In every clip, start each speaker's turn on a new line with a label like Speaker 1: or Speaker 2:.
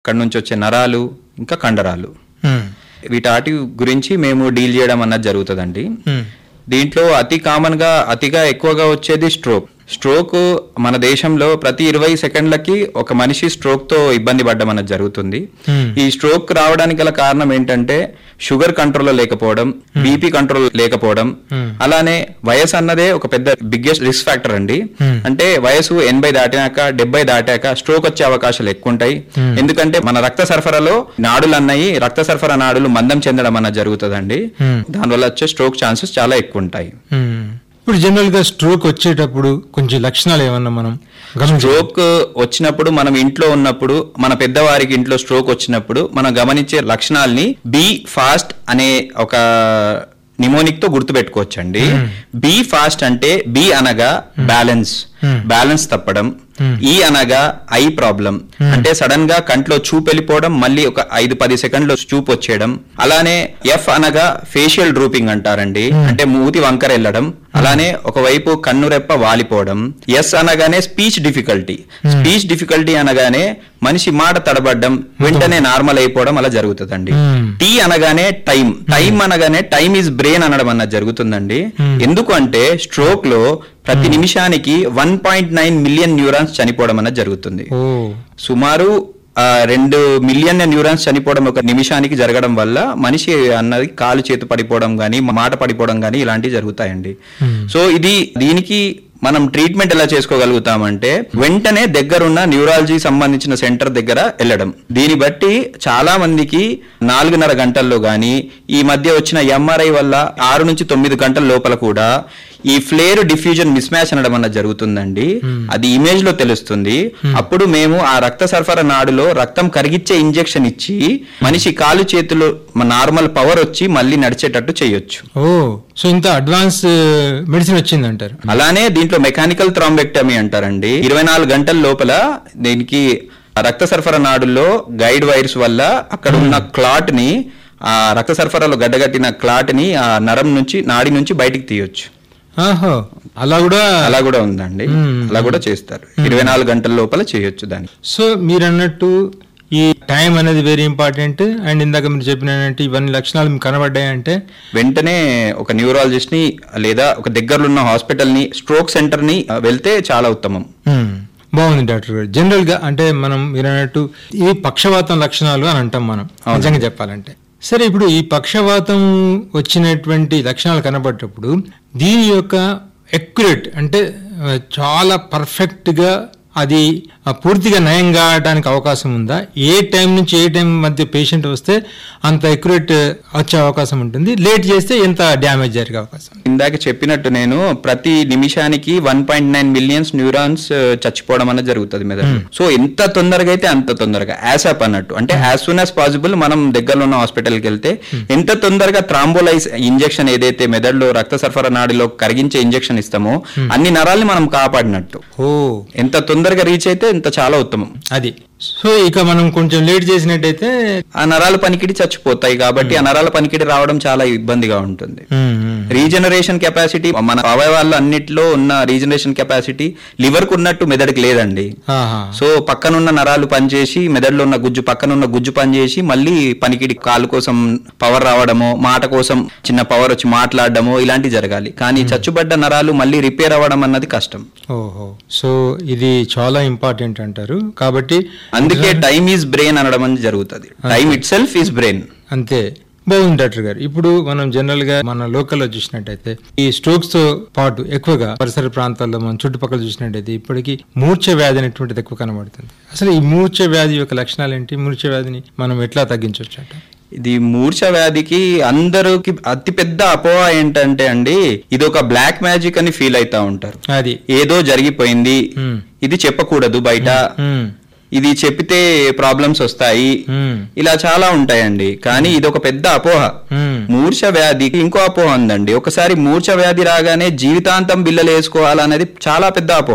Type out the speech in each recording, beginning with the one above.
Speaker 1: అక్కడ నుంచి వచ్చే నరాలు ఇంకా కండరాలు
Speaker 2: ఉమ్,
Speaker 1: వీటాటి గురించి మేము డీల్ చేయడం అన్నది జరుగుతుందండి
Speaker 2: ఉమ్,
Speaker 1: దీంట్లో అతి కామన్ గా అతిగా ఎక్కువగా వచ్చేది స్ట్రోక్ స్ట్రోక్ మన దేశంలో ప్రతి ఇరవై సెకండ్లకి ఒక మనిషి స్ట్రోక్ తో ఇబ్బంది పడ్డం అన్నది జరుగుతుంది
Speaker 2: Hmm.
Speaker 1: ఈ స్ట్రోక్ రావడానికి గల కారణం ఏంటంటే షుగర్ కంట్రోల్ లేకపోవడం బీపీ కంట్రోల్ లేకపోవడం
Speaker 2: Hmm.
Speaker 1: అలానే వయసు అన్నదే ఒక పెద్ద బిగ్గెస్ట్ రిస్క్ ఫ్యాక్టర్ అండి
Speaker 2: Hmm.
Speaker 1: అంటే వయసు ఎనభై దాటినాక డెబ్బై దాటాక స్ట్రోక్ వచ్చే అవకాశాలు ఎక్కువ ఉంటాయి
Speaker 2: Hmm.
Speaker 1: ఎందుకంటే మన రక్త సరఫరాలో నాడులు అన్నాయి రక్త సరఫరా నాడులు మందం చెందడం అన్నది జరుగుతుందండి
Speaker 2: Hmm.
Speaker 1: దానివల్ల వచ్చే స్ట్రోక్ ఛాన్సెస్ చాలా ఎక్కువ ఉంటాయి
Speaker 2: ఉమ్. ఇప్పుడు జనరల్ గా స్ట్రోక్ వచ్చేటప్పుడు కొంచెం లక్షణాలు ఏమన్నా మనం గమనించాలి
Speaker 1: స్ట్రోక్ వచ్చినప్పుడు మనం ఇంట్లో ఉన్నప్పుడు మన పెద్దవారికి ఇంట్లో స్ట్రోక్ వచ్చినప్పుడు మనం గమనించే లక్షణాలని బీ ఫాస్ట్ అనే ఒక నిమోనిక్ తో గుర్తుపెట్టుకోవచ్చండి బీ ఫాస్ట్ అంటే బి అనగా బ్యాలెన్స్
Speaker 2: Hmm.
Speaker 1: బ్యాలెన్స్ తప్పడం
Speaker 2: Hmm.
Speaker 1: ఈ అనగా ఐ ప్రాబ్లం అంటే సడన్ గా కంట్లో చూపు వెళ్ళిపోవడం మళ్ళీ ఒక ఐదు పది సెకండ్లో చూపు వచ్చేయడం అలానే ఎఫ్ అనగా ఫేషియల్ డ్రూపింగ్ అంటారండి అంటే మూతి వంకర వెళ్ళడం అలానే ఒకవైపు కన్ను రెప్ప వాలిపోవడం ఎస్ అనగానే స్పీచ్ డిఫికల్టీ స్పీచ్ డిఫికల్టీ అనగానే మనిషి మాట తడబడ్డం వెంటనే నార్మల్ అయిపోవడం అలా జరుగుతుందండి
Speaker 2: Hmm.
Speaker 1: టీ అనగానే టైం టైం అనగానే టైం ఇస్ బ్రెయిన్ అనడం అన్నది జరుగుతుందండి
Speaker 2: Hmm.
Speaker 1: ఎందుకు అంటే స్ట్రోక్ లో ప్రతి నిమిషానికి one point nine million neurons చనిపోవడం అన్నది జరుగుతుంది
Speaker 2: ఓ
Speaker 1: సుమారు ఆ, రెండు మిలియన్ న్యూరాన్స్ చనిపోవడం ఒక నిమిషానికి జరగడం వల్ల మనిషి అన్నది కాలు చేతు పడిపోవడం కానీ మాట పడిపోవడం కానీ ఇలాంటివి జరుగుతాయండి
Speaker 2: Hmm.
Speaker 1: సో ఇది దీనికి మనం ట్రీట్మెంట్ ఎలా చేసుకోగలుగుతామంటే వెంటనే దగ్గరున్న న్యూరాలజీ సంబంధించిన సెంటర్ దగ్గర వెళ్ళడం దీన్ని బట్టి చాలా మందికి నాలుగున్నర గంటల్లో గానీ ఈ మధ్య వచ్చిన ఎంఆర్ఐ వల్ల ఆరు నుంచి తొమ్మిది గంటల లోపల కూడా ఈ ఫ్లేర్ డిఫ్యూజన్ మిస్ మ్యాచ్ అనడం అన్నది జరుగుతుందండి అది ఇమేజ్ లో తెలుస్తుంది అప్పుడు మేము ఆ రక్త సరఫరా నాడులో రక్తం కరిగిచ్చే ఇంజెక్షన్ ఇచ్చి మనిషి కాలు చేతులు నార్మల్ పవర్ వచ్చి మళ్ళీ నడిచేటట్టు చేయొచ్చు
Speaker 2: ఓ సో ఇంత అడ్వాన్స్ మెడిసిన్ వచ్చింది అంటారు
Speaker 1: అలానే దీంట్లో మెకానికల్ థ్రాంబెక్టమీ అంటారండి ఇరవై నాలుగు గంటల లోపల దీనికి రక్త సరఫరా నాడుల్లో గైడ్ వైర్స్ వల్ల అక్కడ ఉన్న క్లాట్ ని ఆ రక్త సరఫరాలో గడ్డగట్టిన క్లాట్ ని ఆ నరం నుంచి నాడి నుంచి బయటికి తీయొచ్చు
Speaker 2: ఆహో అలా కూడా
Speaker 1: అలా కూడా ఉందండి
Speaker 2: మ్మ్.
Speaker 1: అలా కూడా చేస్తారు ఇరవై నాలుగు గంటల లోపల చేయొచ్చు దాన్ని
Speaker 2: సో మీరు అన్నట్టు ఈ టైం అనేది వెరీ ఇంపార్టెంట్ అండ్ ఇందాక మీరు చెప్పినట్టు ఇవన్నీ లక్షణాలు మీకు కనబడ్డాయంటే
Speaker 1: వెంటనే ఒక న్యూరాలజిస్ట్ ని లేదా ఒక దగ్గరలో ఉన్న హాస్పిటల్ ని స్ట్రోక్ సెంటర్ ని ఆ, వెళ్తే చాలా ఉత్తమం
Speaker 2: మ్మ్. బాగుంది డాక్టర్ గారు జనరల్ గా అంటే మనం మీరు అన్నట్టు ఈ పక్షవాతం లక్షణాలు అని అంటాం మనం
Speaker 1: అవును.
Speaker 2: నిజంగా చెప్పాలంటే సరే ఇప్పుడు ఈ పక్షవాతం వచ్చినటువంటి లక్షణాలు కనబడ్డప్పుడు దీని యొక్క ఎక్యురేట్ అంటే ఆ, చాలా పర్ఫెక్ట్ గా అది ఆ, పూర్తిగా నయం కావడానికి అవకాశం ఉందా ఏ టైం నుంచి ఏ టైం మధ్య పేషెంట్ వస్తే అంత ఎక్యురేట్ వచ్చే అవకాశం ఉంటుంది లేట్ చేస్తే ఎంత డ్యామేజ్ జరిగే అవకాశం ఉంది?
Speaker 1: ఇందాక చెప్పినట్టు నేను ప్రతి నిమిషానికి one point nine millions neurons చచ్చిపోవడం అనేది జరుగుతుంది మెదడు సో ఎంత తొందరగా అయితే అంత తొందరగా యాసప్ అన్నట్టు అంటే యాజ్ సూన్ యాజ్ పాసిబుల్ మనం దగ్గరలో ఉన్న హాస్పిటల్కి వెళ్తే ఎంత తొందరగా థ్రాంబోలైజ్ ఇంజెక్షన్ ఏదైతే మెదడులో రక్త సరఫరా నాడిలో కరిగించే ఇంజెక్షన్ ఇస్తామో అన్ని నరాల్ని మనం కాపాడినట్టు
Speaker 2: ఓ
Speaker 1: ఎంత తొందరగా రీచ్ అయితే ఎంత చాలా ఉత్తమం
Speaker 2: అది సో ఇక మనం కొంచెం లేట్ చేసినట్టయితే
Speaker 1: ఆ నరాల పనికిడి చచ్చిపోతాయి కాబట్టి ఆ నరాల పనికిడి రావడం చాలా ఇబ్బందిగా ఉంటుంది
Speaker 2: మ్మ్, మ్మ్.
Speaker 1: రీజనరేషన్ కెపాసిటీ మన అవయవాల్లో అన్నిట్లో ఉన్న రీజనరేషన్ కెపాసిటీ లివర్ కు ఉన్నట్టు మెదడుకి లేదండి
Speaker 2: ఆహా.
Speaker 1: సో పక్కనున్న నరాలు పనిచేసి మెదడులో ఉన్న గుజ్జు పక్కనున్న గుజ్జు పనిచేసి మళ్ళీ పనికిడి కాలు కోసం పవర్ రావడమో మాట కోసం చిన్న పవర్ వచ్చి మాట్లాడడమో ఇలాంటివి జరగాలి కానీ చచ్చుబడ్డ నరాలు మళ్ళీ రిపేర్ అవ్వడం అన్నది కష్టం
Speaker 2: ఓహో సో ఇది చాలా ఇంపార్టెంట్ అంటారు కాబట్టి
Speaker 1: అందుకే టైమ్ ఈజ్ బ్రెయిన్ అనడం అనేది జరుగుతుంది time itself is brain
Speaker 2: అంతే బాగుంది డాక్టర్ గారు ఇప్పుడు మనం జనరల్ గా మన లోకల్లో చూసినట్టయితే ఈ స్ట్రోక్స్ తో పాటు ఎక్కువగా పరిసర ప్రాంతాల్లో మనం చుట్టుపక్కల చూసినట్టయితే ఇప్పటికీ మూర్ఛ వ్యాధి అనేటువంటిది ఎక్కువ కనబడుతుంది అసలు ఈ మూర్ఛ వ్యాధి యొక్క లక్షణాలు ఏంటి మూర్ఛ వ్యాధిని మనం ఎట్లా తగ్గించవచ్చు అంట
Speaker 1: ఇది మూర్ఛ వ్యాధికి అందరికి అతి పెద్ద అపోహ ఏంటంటే అండి ఇది ఒక బ్లాక్ మ్యాజిక్ అని ఫీల్ అవుతా ఉంటారు
Speaker 2: అది
Speaker 1: ఏదో జరిగిపోయింది
Speaker 2: మ్మ్.
Speaker 1: ఇది చెప్పకూడదు బయట
Speaker 2: మ్మ్.
Speaker 1: ఇది చెప్తే ప్రాబ్లమ్స్ వస్తాయి
Speaker 2: మ్మ్.
Speaker 1: ఇలా చాలా ఉంటాయండి కానీ ఇది ఒక పెద్ద అపోహ
Speaker 2: మ్మ్.
Speaker 1: మూర్ఛ వ్యాధికి ఇంకో అపోహ ఉందండి ఒకసారి మూర్ఛ వ్యాధి రాగానే జీవితాంతం బిల్లలు వేసుకోవాలనేది చాలా పెద్ద అపోహ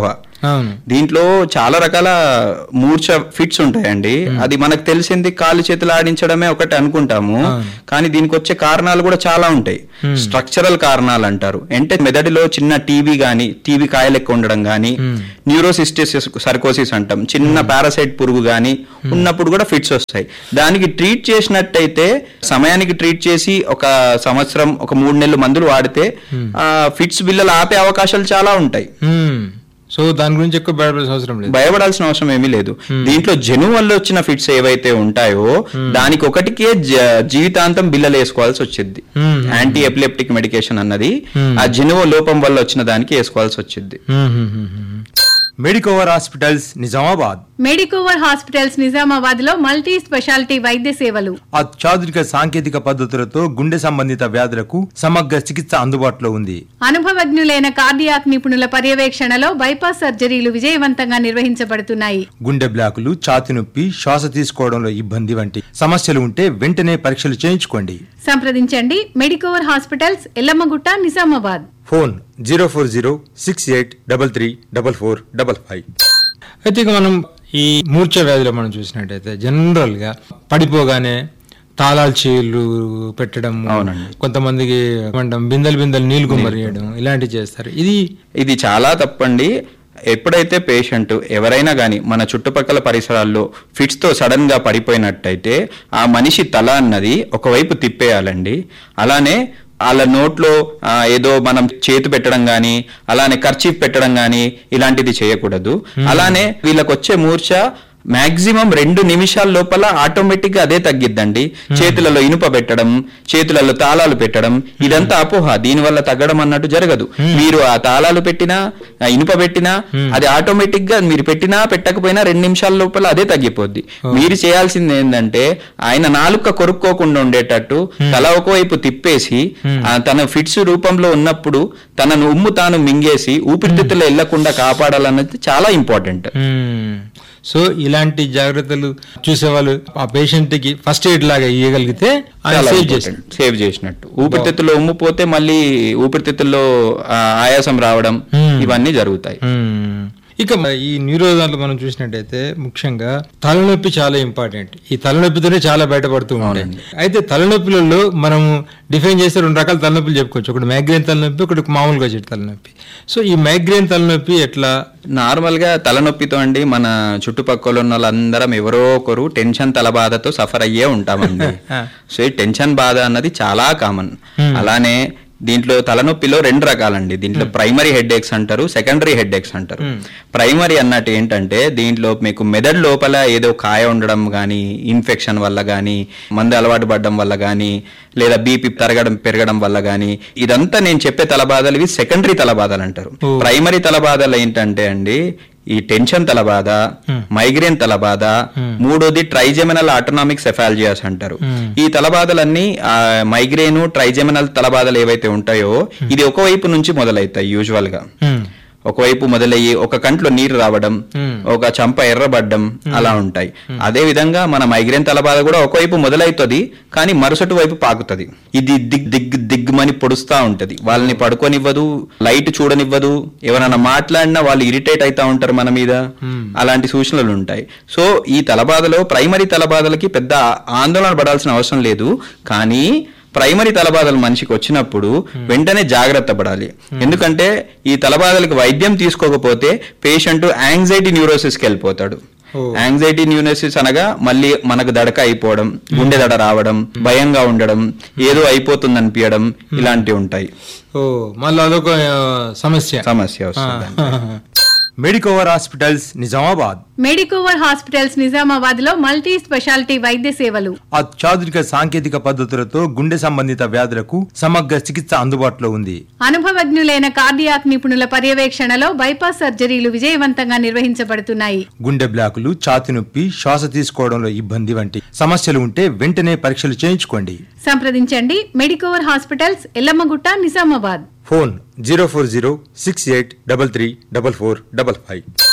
Speaker 2: అవును
Speaker 1: దీంట్లో చాలా రకాల మూర్ఛ ఫిట్స్ ఉంటాయండి అది మనకు తెలిసింది కాలు చేతులు ఆడించడమే ఒకటి అనుకుంటాము
Speaker 2: అవును.
Speaker 1: కానీ దీనికి వచ్చే కారణాలు కూడా చాలా ఉంటాయి స్ట్రక్చరల్ కారణాలు అంటారు అంటే మెదడులో చిన్న టీబీ గాని టీబీ కాయలు ఎక్కువ ఉండడం గాని న్యూరోసిస్టిస్ సర్కోసిస్ అంటాం చిన్న పారాసైట్ పురుగు గాని ఉన్నప్పుడు కూడా ఫిట్స్ వస్తాయి దానికి ట్రీట్ చేసినట్టయితే సమయానికి ట్రీట్ చేసి ఒక సంవత్సరం ఒక మూడు నెలలు మందులు వాడితే ఆ ఫిట్స్ బిల్లలు ఆపే అవకాశాలు చాలా ఉంటాయి
Speaker 2: మ్మ్. సో దాని గురించి ఎక్కువ భయపడాల్సిన అవసరం లేదు
Speaker 1: భయపడాల్సిన అవసరం ఏమీ లేదు దీంట్లో జను వల్ల వచ్చిన ఫిట్స్ ఏవైతే ఉంటాయో దానికి ఒకటికే జ- జీవితాంతం బిల్లలు వేసుకోవాల్సి వచ్చింది
Speaker 2: మ్మ్.
Speaker 1: యాంటీ ఎపిలెప్టిక్ మెడికేషన్ అన్నది
Speaker 2: Hmm.
Speaker 1: ఆ జనువ లోపం వల్ల వచ్చిన దానికి వేసుకోవాల్సి వచ్చింది
Speaker 2: మ్మ్, మ్మ్, మ్మ్, మ్మ్.
Speaker 3: Medicover hospitals Nizamabad
Speaker 4: Medicover hospitals Nizamabad లో మల్టీ స్పెషాలిటీ వైద్య సేవలు
Speaker 3: అత్యాధునిక సాంకేతిక పద్ధతులతో గుండె సంబంధిత వ్యాధులకు సమగ్ర చికిత్స అందుబాటులో ఉంది
Speaker 4: అనుభవజ్ఞులైన కార్డియాక్ నిపుణుల పర్యవేక్షణలో బైపాస్ సర్జరీలు విజయవంతంగా నిర్వహించబడుతున్నాయి
Speaker 3: గుండె బ్లాకులు ఛాతి నొప్పి శ్వాస తీసుకోవడంలో ఇబ్బంది వంటి సమస్యలు ఉంటే వెంటనే పరీక్షలు చేయించుకోండి
Speaker 4: సంప్రదించండి Medicover hospitals Yellammagutta Nizamabad
Speaker 3: phone zero four zero six eight double three double four double five
Speaker 2: అయితే ఇక మనం ఈ మూర్ఛ వ్యాధిలో మనం చూసినట్టయితే జనరల్ గా పడిపోగానే తాళాలు చీలు పెట్టడం
Speaker 1: అవునండి.
Speaker 2: కొంతమందికి ఏమంటాం బిందెలు బిందెలు నీళ్లు గుమ్మరియడం ఇలాంటివి చేస్తారు ఇది
Speaker 1: ఇది చాలా తప్పండి ఎప్పుడైతే పేషెంట్ ఎవరైనా కానీ మన చుట్టుపక్కల పరిసరాల్లో ఫిట్స్ తో సడన్ గా పడిపోయినట్టయితే ఆ మనిషి తల అన్నది ఒకవైపు తిప్పేయాలండి అలానే వాళ్ళ నోట్లో ఆ, ఏదో మనం చేతి పెట్టడం గాని అలానే ఖర్చీఫ్ పెట్టడం గాని ఇలాంటిది చేయకూడదు అలానే వీళ్ళకి వచ్చే మూర్ఛ మాక్సిమం రెండు నిమిషాల లోపల ఆటోమేటిక్ గా అదే తగ్గిద్దండి చేతులలో ఇనుప పెట్టడం చేతులలో తాళాలు పెట్టడం ఇదంతా అపోహ దీని వల్ల తగ్గడం అన్నట్టు జరగదు మీరు ఆ తాళాలు పెట్టినా ఆ ఇనుప పెట్టినా అది ఆటోమేటిక్ గా మీరు పెట్టినా పెట్టకపోయినా రెండు నిమిషాల లోపల అదే తగ్గిపోద్ది మీరు చేయాల్సింది ఏంటంటే ఆయన నాలుక కొరుక్కోకుండా ఉండేటట్టు తల ఒకవైపు తిప్పేసి ఆ తన ఫిట్స్ రూపంలో ఉన్నప్పుడు తనను ఉమ్ము తాను మింగేసి ఊపిరితిత్తులు వెళ్లకుండా కాపాడాలన్నది చాలా ఇంపార్టెంట్
Speaker 2: మ్మ్. సో ఇలాంటి జాగ్రత్తలు చూసేవాళ్ళు ఆ పేషెంట్ కి ఫస్ట్ ఎయిడ్ లాగా ఇవ్వగలిగితే ఆయన
Speaker 1: చాలా
Speaker 2: సేవ్
Speaker 1: important.
Speaker 2: చేస్తారు
Speaker 1: సేవ్ చేసినట్టు ఊపిరితిత్తుల్లో ఉమ్ము పోతే మళ్ళీ ఊపిరితిత్తుల్లో ఆ, ఆయాసం రావడం
Speaker 2: Hmm.
Speaker 1: ఇవన్నీ జరుగుతాయి
Speaker 2: మ్మ్. ఇక మ- ఈ న్యూరో దాంట్లో మనం చూసినట్టయితే ముఖ్యంగా తలనొప్పి చాలా ఇంపార్టెంట్ ఈ తలనొప్పితోనే చాలా బయటపడుతూ ఉంటాయి అయితే తలనొప్పులలో మనము డిఫైన్ చేస్తే రెండు రకాల తలనొప్పులు చెప్పుకోవచ్చు ఒకటి మైగ్రేన్ తలనొప్పి ఒకటి మామూలుగా వచ్చే తలనొప్పి సో ఈ మైగ్రేన్ తలనొప్పి ఎట్లా
Speaker 1: నార్మల్ గా తలనొప్పితో అండి మన చుట్టుపక్కల ఉన్న వాళ్ళందరం ఎవరో ఒకరు టెన్షన్ తల బాధతో సఫర్ అయ్యే ఉంటామండి సో ఈ టెన్షన్ బాధ అన్నది చాలా కామన్ అలానే దీంట్లో తలనొప్పిలో రెండు రకాలండి దీంట్లో ప్రైమరీ హెడ్ ఏక్స్ అంటారు సెకండరీ హెడ్ ఏక్స్ అంటారు ప్రైమరీ అన్నట్టు ఏంటంటే దీంట్లో మీకు మెదడు లోపల ఏదో కాయ ఉండడం కానీ ఇన్ఫెక్షన్ వల్ల కానీ మందు అలవాటు పడడం వల్ల కానీ లేదా బీపీ తరగడం పెరగడం వల్ల కానీ ఇదంతా నేను చెప్పే తలబాధలు ఇవి సెకండరీ తలబాధలు అంటారు
Speaker 2: ఓ.
Speaker 1: ప్రైమరీ తలబాధలు ఏంటంటే అండి ఈ టెన్షన్ తలబాధ మైగ్రేన్ తలబాధ మూడోది ట్రైజెమినల్ ఆటోనామిక్ సెఫాలజియాస్ అంటారు ఈ తలబాధలన్నీ ఆ, మైగ్రేను ట్రైజెమినల్ తలబాధలు ఏవైతే ఉంటాయో ఇది ఒకవైపు నుంచి మొదలవుతాయి యూజువల్ గా
Speaker 2: మ్మ్.
Speaker 1: ఒకవైపు మొదలయ్యి ఒక కంట్లో నీరు రావడం
Speaker 2: Hmm.
Speaker 1: ఒక చంప ఎర్రబడ్డం అలా ఉంటాయి అదే విధంగా మన మైగ్రేన్ తలబాధ కూడా ఒకవైపు మొదలవుతుంది కానీ మరుసటి వైపు పాకుతుంది ఇది దిగ్ దిగ్ దిగ్మని పొడుస్తా ఉంటది వాళ్ళని పడుకోనివ్వదు లైట్ చూడనివ్వదు ఎవరైనా మాట్లాడినా వాళ్ళు ఇరిటేట్ అవుతా ఉంటారు మన మీద అలాంటి సూచనలు ఉంటాయి సో ఈ తలబాధలో ప్రైమరీ తలబాధలకి పెద్ద ఆందోళన పడాల్సిన అవసరం లేదు కానీ ప్రైమరీ తలబాధలు మనిషికి వచ్చినప్పుడు వెంటనే జాగ్రత్త పడాలి ఎందుకంటే ఈ తలబాధలకు వైద్యం తీసుకోకపోతే పేషెంట్ యాంగ్జైటీ న్యూరోసిస్కి వెళ్ళిపోతాడు
Speaker 2: ఓ.
Speaker 1: యాంగ్జైటీ న్యూరోసిస్ అనగా మళ్ళీ మనకు దడక అయిపోవడం గుండె దడ రావడం భయంగా ఉండడం ఏదో అయిపోతుంది అనిపించడం ఇలాంటివి ఉంటాయి
Speaker 2: ఓ మళ్ళీ అదొక ఆ, సమస్య
Speaker 1: సమస్య వస్తుంది
Speaker 2: ఆ.
Speaker 3: Medicover hospitals Nizamabad
Speaker 4: Medicover hospitals Nizamabad లో మల్టీ స్పెషాలిటీ వైద్య సేవలు
Speaker 3: అత్యాధునిక సాంకేతిక పద్ధతులతో గుండె సంబంధిత వ్యాధులకు సమగ్ర చికిత్స అందుబాటులో ఉంది
Speaker 4: అనుభవజ్ఞులైన కార్డియాక్ నిపుణుల పర్యవేక్షణలో బైపాస్ సర్జరీలు విజయవంతంగా నిర్వహించబడుతున్నాయి
Speaker 3: గుండె బ్లాకులు ఛాతి నొప్పి శ్వాస తీసుకోవడంలో ఇబ్బంది వంటి సమస్యలు ఉంటే వెంటనే పరీక్షలు చేయించుకోండి
Speaker 4: సంప్రదించండి Medicover hospitals Yellammagutta Nizamabad
Speaker 3: phone zero four zero six eight double three double four double five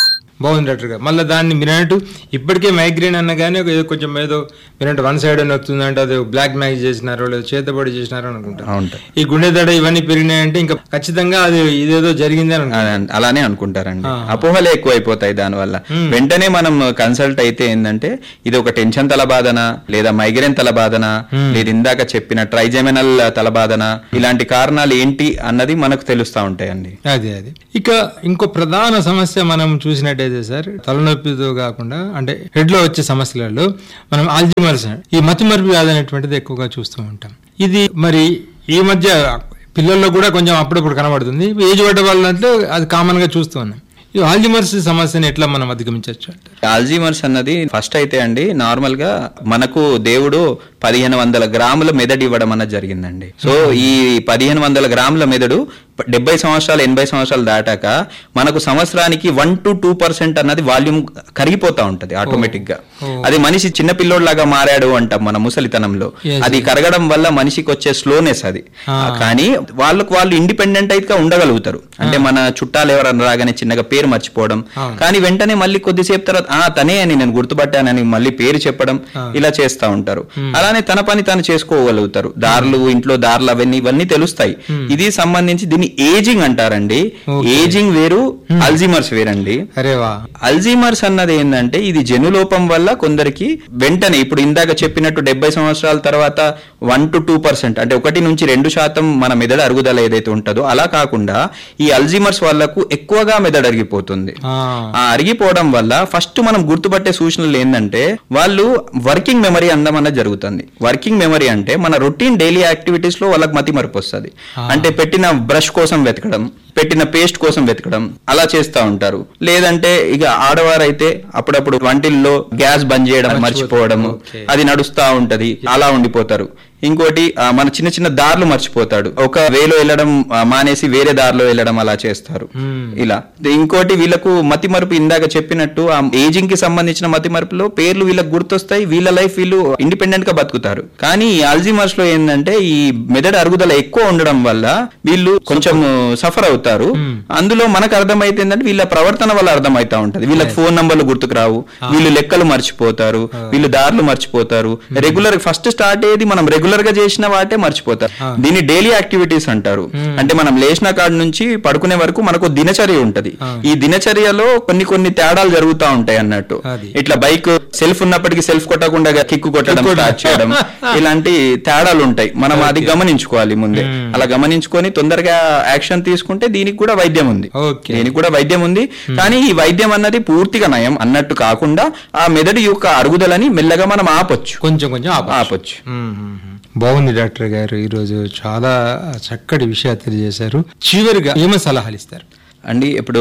Speaker 2: బాగుంది డాక్టర్ గారు మళ్ళీ దాన్ని మీరు అన్నట్టు ఇప్పటికే మైగ్రేన్ అన్న కానీ ఒక ఏదో కొంచెం ఏదో మీరు అంటే వన్ సైడ్ అని వస్తుందంటే అది బ్లాక్ మ్యాగ్ చేసినారో లేదా చేతబడి చేసినారో అనుకుంటారు
Speaker 1: అవును.
Speaker 2: ఈ గుండె దడ ఇవన్నీ పెరిగినాయంటే ఇంకా ఖచ్చితంగా అది ఇదేదో జరిగింది అని అనుకుంటారు.
Speaker 1: అలా- అలానే అనుకుంటారండి
Speaker 2: ఆ.
Speaker 1: అపోహలే ఎక్కువ అయిపోతాయి దానివల్ల
Speaker 2: మ్మ్.
Speaker 1: వెంటనే మనం కన్సల్ట్ అయితే ఏంటంటే ఇది ఒక టెన్షన్ తలబాధన లేదా మైగ్రేన్ తలబాధన
Speaker 2: మ్మ్.
Speaker 1: లేదా ఇందాక చెప్పిన ట్రైజెమినల్ తలబాధన ఇలాంటి కారణాలు ఏంటి అన్నది మనకు తెలుస్తా ఉంటాయండి
Speaker 2: అదే అదే ఇక ఇంకో ప్రధాన సమస్య మనం చూసినట్టయితే సార్ తలనొప్పితో కాకుండా అంటే హెడ్ లో వచ్చే సమస్యలలో మనం ఆల్జిమర్స్ ఈ మతిమరుపు వ్యాధి అనేటువంటిది ఎక్కువగా చూస్తూ ఉంటాం ఇది మరి ఈ మధ్య పిల్లల్లో కూడా కొంచెం అప్పుడప్పుడు కనబడుతుంది ఏజ్ పడ్డ వాళ్ళంటే అది కామన్ గా చూస్తూ ఉన్నాం ఈ ఆల్జిమర్స్ సమస్యను ఎట్లా మనం అధిగమించవచ్చు అంటారు
Speaker 1: ఆల్జీమర్స్ అన్నది ఫస్ట్ అయితే అండి నార్మల్ గా మనకు దేవుడు పదిహేను వందల గ్రాముల మెదడు ఇవ్వడం అన్నది జరిగిందండి సో ఈ పదిహేను వందల గ్రాముల మెదడు డెబ్బై సంవత్సరాలు ఎనభై సంవత్సరాలు దాటాక మనకు సంవత్సరానికి వన్ టు టూ పర్సెంట్ అన్నది వాల్యూమ్ కరిగిపోతా ఉంటది ఆటోమేటిక్ గా అది మనిషి చిన్న పిల్లోడ్లాగా మారాడు అంటాం మన ముసలితనంలో
Speaker 2: Yes,
Speaker 1: అది కరగడం వల్ల మనిషికి వచ్చే స్లోనెస్ అది
Speaker 2: ఆ.
Speaker 1: కానీ వాళ్ళకు వాళ్ళు ఇండిపెండెంట్ అయితే ఉండగలుగుతారు అంటే మన చుట్టాలు ఎవరైనా రాగానే చిన్నగా పేరు మర్చిపోవడం
Speaker 2: అవును.
Speaker 1: కానీ వెంటనే మళ్ళీ కొద్దిసేపు తర్వాత ఆ తనే అని నేను గుర్తుపట్టానని మళ్ళీ పేరు చెప్పడం
Speaker 2: ఆ.
Speaker 1: ఇలా చేస్తా ఉంటారు అలానే తన పని తాను చేసుకోగలుగుతారు దారులు ఇంట్లో దారులు అవన్నీ ఇవన్నీ తెలుస్తాయి ఇది సంబంధించి దీన్ని ఏజింగ్ అంటారండి
Speaker 2: Okay.
Speaker 1: ఏజింగ్ వేరు అల్జీమర్స్ వేరండి
Speaker 2: అరే వా
Speaker 1: అల్జీమర్స్ అన్నది ఏంటంటే ఇది జనులోపం వల్ల కొందరికి వెంటనే ఇప్పుడు ఇందాక చెప్పినట్టు డెబ్బై సంవత్సరాల తర్వాత వన్ టు టూ పర్సెంట్ అంటే ఒకటి నుంచి రెండు శాతం మన మెదడు అరుగుదల ఏదైతే ఉంటుందో అలా కాకుండా ఈ అల్జీమర్స్ వాళ్ళకు ఎక్కువగా మెదడు అరిగిపోతుంది
Speaker 2: ఆ.
Speaker 1: ఆ అరిగిపోవడం వల్ల ఫస్ట్ మనం గుర్తుపట్టే సూచనలు ఏంటంటే వాళ్ళు వర్కింగ్ మెమరీ అందం అన్నది జరుగుతుంది వర్కింగ్ మెమరీ అంటే మన రొటీన్ డైలీ యాక్టివిటీస్ లో వాళ్ళకి మతి మరపు వస్తుంది అంటే పెట్టిన బ్రష్ కోసం వెతకడం పెట్టిన పేస్ట్ కోసం వెతకడం అలా చేస్తా ఉంటారు లేదంటే ఇక ఆడవారైతే అప్పుడప్పుడు వంటిల్లో గ్యాస్ బంద్ చేయడం మర్చిపోవడం
Speaker 2: Okay.
Speaker 1: అది నడుస్తా ఉంటది అలా ఉండిపోతారు ఇంకోటి ఆ, మన చిన్న చిన్న దారులు మర్చిపోతాడు ఒక వేలో వెళ్ళడం ఆ, మానేసి వేరే దారిలో వెళ్ళడం అలా చేస్తారు
Speaker 2: Hmm.
Speaker 1: ఇలా ఇంకోటి వీళ్ళకు మతి మరుపు ఇందాక చెప్పినట్టు ఆ ఏజింగ్ కి సంబంధించిన మతి మరుపులో పేర్లు వీళ్ళకి గుర్తొస్తాయి వీళ్ళ లైఫ్ వీళ్ళు ఇండిపెండెంట్ గా బతుకుతారు కానీ ఈ ఆల్జిమర్స్ లో ఏంటంటే ఈ మెదడు అరుగుదల ఎక్కువ ఉండడం వల్ల వీళ్ళు కొంచెం సఫర్ అవుతారు అందులో మనకు అర్థమైతే ఏంటంటే వీళ్ళ ప్రవర్తన వల్ల అర్థమైతా ఉంటది వీళ్ళకి ఫోన్ నంబర్లు గుర్తుకు రావు వీళ్ళు లెక్కలు మర్చిపోతారు వీళ్ళు దారులు మర్చిపోతారు రెగ్యులర్ ఫస్ట్ స్టార్ట్ అయ్యేది మనం రెగ్యులర్ గా చేసిన వాటే మర్చిపోతారు దీన్ని డైలీ యాక్టివిటీస్ అంటారు అంటే మనం లేచిన కాడ నుంచి పడుకునే వరకు మనకు దినచర్య ఉంటది ఈ దినచర్యలో కొన్ని కొన్ని తేడాలు జరుగుతా ఉంటాయి అన్నట్టు
Speaker 2: అది.
Speaker 1: ఇట్లా బైక్ సెల్ఫ్ ఉన్నప్పటికీ సెల్ఫ్ కొట్టకుండా కిక్కు కొట్టడం స్టార్ట్ చేయడం ఇలాంటి తేడాలు ఉంటాయి మనం అది గమనించుకోవాలి ముందే అలా గమనించుకొని తొందరగా యాక్షన్ తీసుకుంటే దీనికి కూడా వైద్యం ఉంది
Speaker 2: Okay.
Speaker 1: దీనికి కూడా వైద్యం ఉంది కానీ ఈ వైద్యం అన్నది పూర్తిగా నయం అన్నట్టు కాకుండా ఆ మెదడు యొక్క అరుగుదలని మెల్లగా మనం ఆపొచ్చు
Speaker 2: కొంచెం కొంచెం ఆప
Speaker 1: ఆపొచ్చు
Speaker 2: బాగుంది డాక్టర్ గారు ఈరోజు చాలా చక్కటి విషయాలు తెలియజేశారు చివరిగా ఏమో సలహాలు ఇస్తారు
Speaker 1: అండి ఇప్పుడు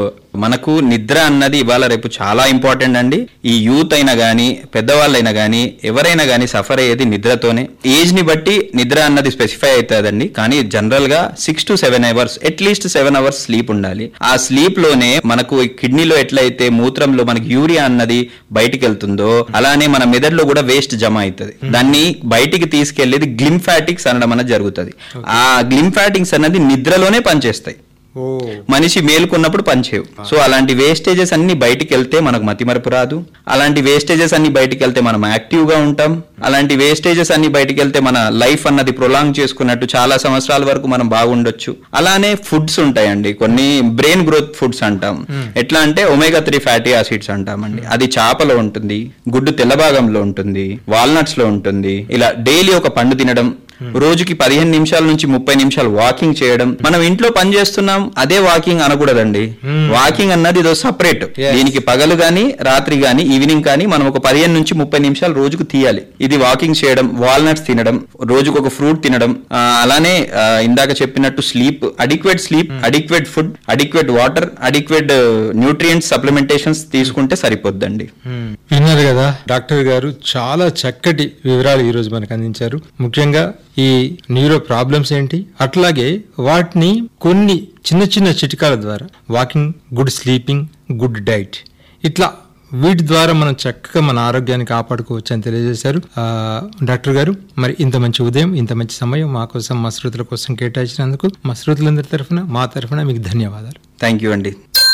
Speaker 1: మనకు నిద్ర అన్నది ఇవాళ రేపు చాలా ఇంపార్టెంట్ అండి ఈ యూత్ అయినా గానీ పెద్దవాళ్ళైనా గానీ ఎవరైనా గానీ సఫర్ అయ్యేది నిద్రతోనే ఏజ్ ని బట్టి నిద్ర అన్నది స్పెసిఫై అవుతుందండి కానీ జనరల్ గా six to seven hours at least seven hours sleep ఉండాలి ఆ స్లీప్ లోనే మనకు కిడ్నీలో ఎట్లయితే మూత్రంలో మనకి యూరియా అన్నది బయటికి వెళ్తుందో అలానే మన మెదడులో కూడా వేస్ట్ జమ అవుతుంది దాన్ని బయటికి తీసుకెళ్లేది గ్లింఫాటిక్స్ అనడం అనేది జరుగుతుంది ఆ గ్లింఫాటిక్స్ అన్నది నిద్రలోనే పనిచేస్తాయి
Speaker 2: ఓ
Speaker 1: మనిషి మేలుకున్నప్పుడు పనిచేయవు సో అలాంటి వేస్టేజెస్ అన్ని బయటికి వెళ్తే మనకు మతిమరుపు రాదు అలాంటి వేస్టేజెస్ అన్ని బయటికి వెళ్తే మనం యాక్టివ్ గా ఉంటాం అలాంటి వేస్టేజెస్ అన్ని బయటికి వెళ్తే మన లైఫ్ అన్నది ప్రొలాంగ్ చేసుకున్నట్టు చాలా సంవత్సరాల వరకు మనం బాగుండొచ్చు అలానే ఫుడ్స్ ఉంటాయండి కొన్ని బ్రెయిన్ గ్రోత్ ఫుడ్స్ అంటాం ఎట్లా అంటే ఒమేగా త్రీ ఫ్యాటీ యాసిడ్స్ అంటామండి అది చేపలో ఉంటుంది గుడ్డు తెల్ల భాగంలో ఉంటుంది వాల్నట్స్ లో ఉంటుంది ఇలా డైలీ ఒక పండు తినడం రోజుకి పదిహేను నిమిషాల నుంచి ముప్పై నిమిషాలు వాకింగ్ చేయడం మనం ఇంట్లో పని చేస్తున్నాం అదే వాకింగ్ అనకూడదండి వాకింగ్ అన్నది ఇదో సపరేట్
Speaker 2: Yes.
Speaker 1: దీనికి పగలు గాని రాత్రి గాని ఈవినింగ్ కానీ మనం ఒక పదిహేను నుంచి ముప్పై నిమిషాలు రోజుకు తీయాలి ఇది వాకింగ్ చేయడం వాల్నట్స్ తినడం రోజుకు ఒక ఫ్రూట్ తినడం ఆ, అలానే ఆ, ఇందాక చెప్పినట్టు sleep adequate sleep adequate food adequate water adequate nutrients supplementations తీసుకుంటే సరిపోద్దండి
Speaker 2: విన్నారు కదా డాక్టర్ గారు చాలా చక్కటి వివరాలు ఈ రోజు మనకు అందించారు ముఖ్యంగా ఈ న్యూరో ప్రాబ్లమ్స్ ఏంటి అట్లాగే వాటిని కొన్ని చిన్న చిన్న చిట్కాల ద్వారా walking good sleeping good diet ఇట్లా వీటి ద్వారా మనం చక్కగా మన ఆరోగ్యాన్ని కాపాడుకోవచ్చు అని తెలియజేశారు ఆ, డాక్టర్ గారు మరి ఇంత మంచి ఉదయం ఇంత మంచి సమయం మా కోసం మా శ్రోతల కోసం కేటాయించినందుకు మా శ్రోతలందరి తరఫున మా తరఫున మీకు ధన్యవాదాలు
Speaker 1: థ్యాంక్ యూ అండి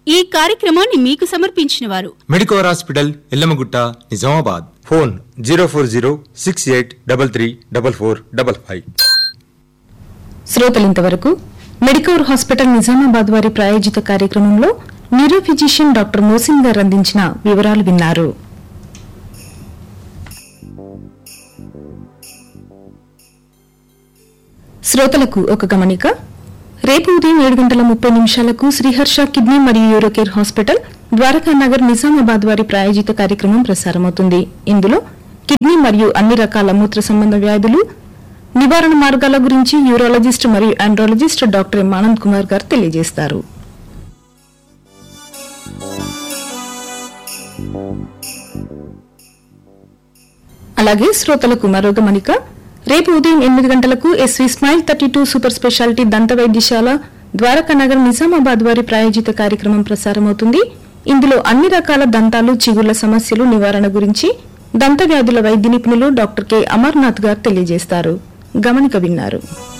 Speaker 5: ఈ కార్యక్రమాన్ని మీకు సమర్పించిన వారు
Speaker 3: Medicover hospital Yellammagutta Nizamabad phone zero four zero six eight double three double four double five
Speaker 6: శ్రోతలింతవరకు మెడికవర్ హాస్పిటల్ నిజామాబాద్ వారి ప్రాయోజిత కార్యక్రమంలో న్యూరో ఫిజిషియన్ డాక్టర్ మోసిన్ గారు అందించిన వివరాలు విన్నారు శ్రోతలకు ఒక గమనిక రేపు ఉదయం ఏడు గంటల ముప్పై నిమిషాలకు శ్రీహర్ష కిడ్నీ మరియు యూరోకేర్ హాస్పిటల్ ద్వారకా నగర్ నిజామాబాద్ వారి ప్రాయోజిత కార్యక్రమం ప్రసారమవుతుంది ఇందులో కిడ్నీ మరియు అన్ని రకాల మూత్ర సంబంధ వ్యాధులు నివారణ మార్గాల గురించి యూరాలజిస్ట్ మరియు andrologist doctor M Anand Kumar గారు తెలియజేస్తారు అలాగే శ్రోతలకు మరో గమనిక రేపు ఉదయం ఎనిమిది గంటలకు SV smile thirty two super speciality దంత వైద్యశాల ద్వారకా నగర్ నిజామాబాద్ వారి ప్రాయోజిత కార్యక్రమం ప్రసారమవుతుంది ఇందులో అన్ని రకాల దంతాలు చిగుళ్ల సమస్యలు నివారణ గురించి దంత వ్యాధుల వైద్య నిపుణులు డాక్టర్ కె అమర్నాథ్ గారు తెలియజేస్తారు గమనిక విన్నారు